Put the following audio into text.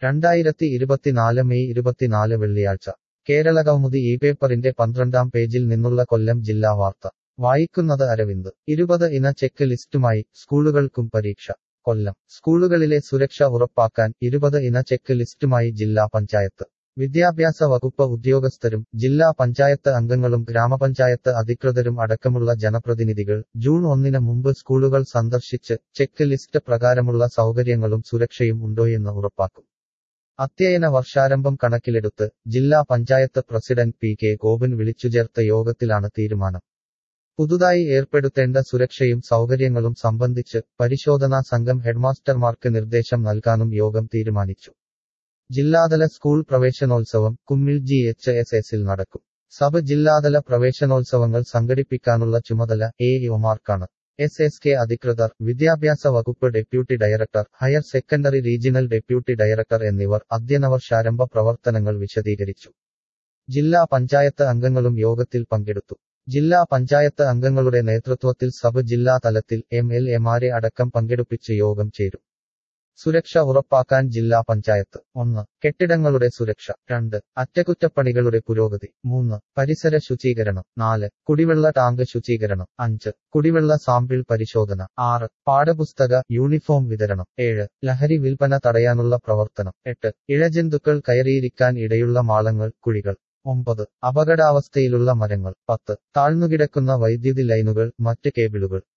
രണ്ടായിരത്തി ഇരുപത്തിനാല് മെയ് ഇരുപത്തിനാല് വെള്ളിയാഴ്ച കേരള കൗമുദി ഈ പേപ്പറിന്റെ പന്ത്രണ്ടാം പേജിൽ നിന്നുള്ള കൊല്ലം ജില്ലാ വാർത്ത വായിക്കുന്നത് അരവിന്ദ് ഇരുപത് ഇന ചെക്ക് ലിസ്റ്റുമായി സ്കൂളുകൾക്കും പരീക്ഷ കൊല്ലം സ്കൂളുകളിലെ സുരക്ഷ ഉറപ്പാക്കാൻ ഇരുപത് ഇന ചെക്ക് ലിസ്റ്റുമായി ജില്ലാ പഞ്ചായത്ത് വിദ്യാഭ്യാസ വകുപ്പ് ഉദ്യോഗസ്ഥരും ജില്ലാ പഞ്ചായത്ത് അംഗങ്ങളും ഗ്രാമപഞ്ചായത്ത് അധികൃതരും അടക്കമുള്ള ജനപ്രതിനിധികൾ ജൂൺ ഒന്നിന് മുമ്പ് സ്കൂളുകൾ സന്ദർശിച്ച് ചെക്ക് ലിസ്റ്റ് പ്രകാരമുള്ള സൗകര്യങ്ങളും സുരക്ഷയും ഉണ്ടോയെന്ന് ഉറപ്പാക്കും അധ്യയന വർഷാരംഭം കണക്കിലെടുത്ത് ജില്ലാ panchayat president P K Gopan വിളിച്ചുചേർത്ത യോഗത്തിലാണ് തീരുമാനം പുതുതായി ഏർപ്പെടുത്തേണ്ട സുരക്ഷയും സൗകര്യങ്ങളും സംബന്ധിച്ച് പരിശോധനാ സംഘം ഹെഡ്മാസ്റ്റർമാർക്ക് നിർദ്ദേശം നൽകാനും യോഗം തീരുമാനിച്ചു ജില്ലാതല സ്കൂൾ പ്രവേശനോത്സവം കുമ്മിൽ ജി എച്ച് എസ് എസിൽ നടക്കും സബ് ജില്ലാതല പ്രവേശനോത്സവങ്ങൾ സംഘടിപ്പിക്കാനുള്ള ചുമതല എ ഒമാർക്കാണ് എസ് എസ് കെ അധികൃതർ വിദ്യാഭ്യാസ വകുപ്പ് deputy director higher secondary regional deputy director എന്നിവർ അധ്യയനവർഷാരംഭ പ്രവർത്തനങ്ങൾ വിശദീകരിച്ചു ജില്ലാ പഞ്ചായത്ത് അംഗങ്ങളും യോഗത്തിൽ പങ്കെടുത്തു ജില്ലാ പഞ്ചായത്ത് അംഗങ്ങളുടെ നേതൃത്വത്തിൽ സബ് ജില്ലാ തലത്തിൽ എം എൽ എമാരെ അടക്കം പങ്കെടുപ്പിച്ച് യോഗം ചേരും സുരക്ഷ ഉറപ്പാക്കാൻ ജില്ലാ പഞ്ചായത്ത് ഒന്ന് കെട്ടിടങ്ങളുടെ സുരക്ഷ രണ്ട് അറ്റകുറ്റപ്പണികളുടെ പുരോഗതി മൂന്ന് പരിസര ശുചീകരണം നാല് കുടിവെള്ള ടാങ്ക് ശുചീകരണം അഞ്ച് കുടിവെള്ള സാമ്പിൾ പരിശോധന ആറ് പാഠപുസ്തക യൂണിഫോം വിതരണം ഏഴ് ലഹരി വിൽപ്പന തടയാനുള്ള പ്രവർത്തനം എട്ട് ഇഴജന്തുക്കൾ കയറിയിരിക്കാൻ ഇടയുള്ള മാളങ്ങൾ കുഴികൾ ഒമ്പത് അപകടാവസ്ഥയിലുള്ള മരങ്ങൾ പത്ത് താഴ്ന്നുകിടക്കുന്ന വൈദ്യുതി ലൈനുകൾ മറ്റ് കേബിളുകൾ